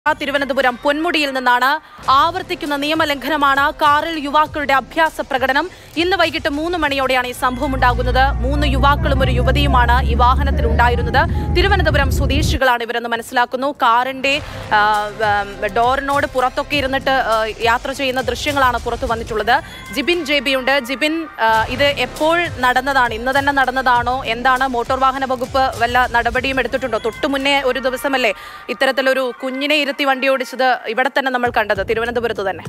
തിരുവനന്തപുരം പൊന്മുടിയിൽ നിന്നാണ് ആവർത്തിക്കുന്ന നിയമലംഘനമാണ് കാറിൽ യുവാക്കളുടെ അഭ്യാസ പ്രകടനം ഇന്ന് വൈകിട്ട് മൂന്ന് മണിയോടെയാണ് ഈ സംഭവം ഉണ്ടാകുന്നത് മൂന്ന് യുവാക്കളും ഒരു യുവതിയുമാണ് ഈ വാഹനത്തിൽ ഉണ്ടായിരുന്നത് തിരുവനന്തപുരം സ്വദേശികളാണ് ഇവരെന്ന് മനസ്സിലാക്കുന്നു കാറിന്റെ ആ, ആ, ഡോറിനോട് പുറത്തൊക്കെ ഇരുന്നിട്ട് ആ, യാത്ര ചെയ്യുന്ന ദൃശ്യങ്ങളാണ് പുറത്തു വന്നിട്ടുള്ളത് ജിബിൻ ജെ ബി ഉണ്ട് ജിബിൻ ആ, ഇത് എപ്പോൾ നടന്നതാണ് ഇന്ന് തന്നെ നടന്നതാണോ എന്താണ് മോട്ടോർ വാഹന വകുപ്പ് വല്ല നടപടിയും എടുത്തിട്ടുണ്ടോ തൊട്ടു മുന്നേ ഒരു ദിവസമല്ലേ ഇത്തരത്തിലൊരു കുഞ്ഞിനെ ഇരുത്തി വണ്ടി ഓടിച്ചത് ഇവിടെ തന്നെ നമ്മൾ കണ്ടത് തിരുവനന്തപുരത്ത് തന്നെ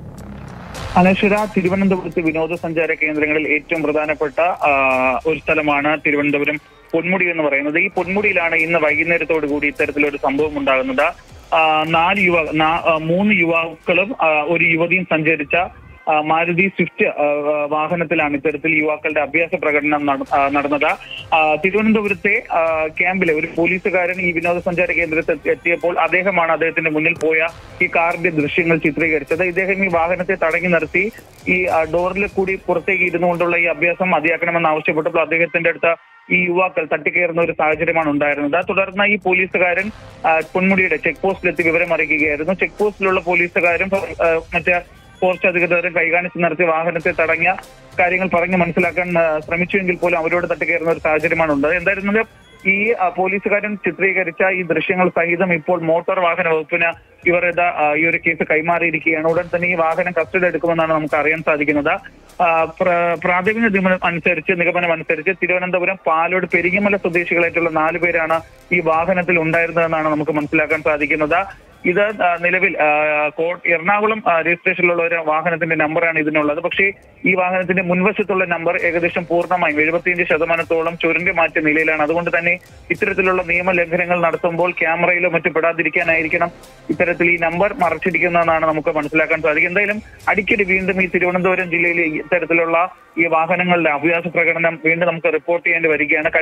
അനശ്വര തിരുവനന്തപുരത്ത് വിനോദസഞ്ചാര കേന്ദ്രങ്ങളിൽ ഏറ്റവും പ്രധാനപ്പെട്ട ആ, ഒരു സ്ഥലമാണ് തിരുവനന്തപുരം പൊന്മുടി എന്ന് പറയുന്നത് ഈ പൊന്മുടിയിലാണ് ഇന്ന് വൈകുന്നേരത്തോടു കൂടി ഇത്തരത്തിലൊരു സംഭവം ഉണ്ടാകുന്നത് ആ, നാല് യുവ നാ- ആ, മൂന്ന് യുവാക്കളും ആ, ഒരു യുവതിയും സഞ്ചരിച്ച ആ, മാരുതി സ്വിഫ്റ്റ് ആ, ആ, വാഹനത്തിലാണ് ഇത്തരത്തിൽ യുവാക്കളുടെ അഭ്യാസ പ്രകടനം നട- ആ, നടന്നത് ആ, തിരുവനന്തപുരത്തെ ആ, ക്യാമ്പിലെ ഒരു പോലീസുകാരൻ ഈ വിനോദസഞ്ചാര കേന്ദ്രത്തിൽ എത്തിയപ്പോൾ അദ്ദേഹമാണ് അദ്ദേഹത്തിന്റെ മുന്നിൽ പോയ ഈ കാറിന്റെ ദൃശ്യങ്ങൾ ചിത്രീകരിച്ചത് ഇദ്ദേഹം ഈ വാഹനത്തെ തടഞ്ഞു നിർത്തി ഈ ആ, ഡോറിൽ കൂടി പുറത്തേക്ക് ഇരുന്നുകൊണ്ടുള്ള ഈ അഭ്യാസം മതിയാക്കണമെന്ന് ആവശ്യപ്പെട്ടപ്പോൾ അദ്ദേഹത്തിന്റെ അടുത്ത് ഈ യുവാക്കൾ തട്ടിക്കയറുന്ന ഒരു സാഹചര്യമാണ് ഉണ്ടായിരുന്നത് തുടർന്ന് ഈ പോലീസുകാരൻ ആ, പൊന്മുടിയുടെ ചെക്ക് പോസ്റ്റിലെത്തി വിവരം അറിയിക്കുകയായിരുന്നു ചെക്ക് പോസ്റ്റിലുള്ള പോലീസുകാരും ആ, മറ്റേ ഫോറസ്റ്റ് അധികൃതരും കൈകാണിച്ച് നടത്തി വാഹനത്തെ തടഞ്ഞ കാര്യങ്ങൾ പറഞ്ഞ് മനസ്സിലാക്കാൻ ആ, ശ്രമിച്ചുവെങ്കിൽ പോലും അവരോട് തട്ടിക്കയറുന്ന ഒരു സാഹചര്യമാണ് ഉണ്ടായത് എന്തായിരുന്നത് ഈ ആ, പോലീസുകാരൻ ചിത്രീകരിച്ച ഈ ദൃശ്യങ്ങൾ സഹിതം ഇപ്പോൾ മോട്ടോർ വാഹന വകുപ്പിന് ഇവർ ഇതാ ആ, ഈ ഒരു കേസ് കൈമാറിയിരിക്കുകയാണ് ഉടൻ തന്നെ ഈ വാഹനം കസ്റ്റഡി എടുക്കുമെന്നാണ് നമുക്ക് അറിയാൻ സാധിക്കുന്നത് ആ, പ്ര- പ്രാഥമിക നിഗമനം അനുസരിച്ച് നിഗമനം അനുസരിച്ച് തിരുവനന്തപുരം പാലോട് പെരിങ്ങമല സ്വദേശികളായിട്ടുള്ള നാല് പേരാണ് ഈ വാഹനത്തിൽ ഉണ്ടായിരുന്നതെന്നാണ് നമുക്ക് മനസ്സിലാക്കാൻ സാധിക്കുന്നത് ഇത് ആ, നിലവിൽ ആ, കോ- എറണാകുളം ആ, രജിസ്ട്രേഷനിലുള്ള ഒരു വാഹനത്തിന്റെ നമ്പറാണ് ഇതിനുള്ളത് പക്ഷേ ഈ വാഹനത്തിന്റെ മുൻവശത്തുള്ള നമ്പർ ഏകദേശം പൂർണ്ണമായും എഴുപത്തിയഞ്ച് ശതമാനത്തോളം ചുരുണ്ടി മാറ്റിയ നിലയിലാണ് അതുകൊണ്ട് തന്നെ ഇത്തരത്തിലുള്ള നിയമലംഘനങ്ങൾ നടത്തുമ്പോൾ ക്യാമറയിലോ മറ്റു പെടാതിരിക്കാനായിരിക്കണം ഇത്തരത്തിൽ ഈ നമ്പർ മറച്ചിരിക്കുന്നതെന്നാണ് നമുക്ക് മനസ്സിലാക്കാൻ സാധിക്കും എന്തായാലും അടിക്കടി വീണ്ടും ഈ തിരുവനന്തപുരം ജില്ലയിൽ ഇത്തരത്തിലുള്ള ഈ വാഹനങ്ങളുടെ അഭ്യാസ പ്രകടനം വീണ്ടും നമുക്ക് റിപ്പോർട്ട് ചെയ്യേണ്ടി വരികയാണ്